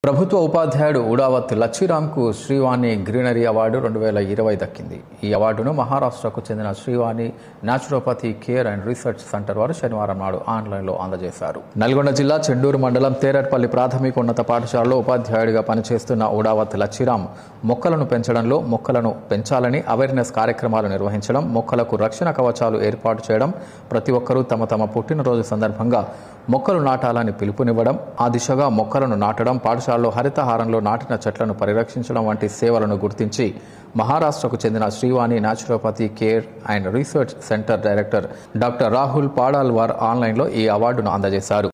ప్రభుత్వ ఉపాధ్యాయుడు ఉడావత్ లచ్చిరామ్కు శ్రీవాణి గ్రీనరీ అవార్డు రెండు వేల ఇరవై దక్కింది ఈ అవార్డును మహారాష్ట్రకు చెందిన Srivani naturopathy care and research centre వారు శనివారం నాడు ఆన్లైన్లో అందజేశారు నల్గొండ జిల్లా చెండూరు మండలం తేరట్పల్లి ప్రాథమిక ఉన్నత పాఠశాలలో ఉపాధ్యాయుడిగా పనిచేస్తున్న ఉడావత్ లచ్చిరామ్ మొక్కలను పెంచడంలో మొక్కలను పెంచాలని అవేర్నెస్ కార్యక్రమాలు నిర్వహించడం మొక్కలకు రక్షణ కవచాలు ఏర్పాటు చేయడం ప్రతి ఒక్కరూ తమ తమ పుట్టినరోజు సందర్భంగా మొక్కలు నాటాలని పిలుపునివ్వడం ఆ దిశగా మొక్కలను నాటడం పాఠశాలలో హరితహారంలో నాటిన చెట్లను పరిరక్షించడం వంటి సేవలను గుర్తించి మహారాష్ట్రకు చెందిన Srivani naturopathy care and research centre director doctor Rahul Padalwar ఆన్లైన్లో ఈ అవార్డును అందజేశారు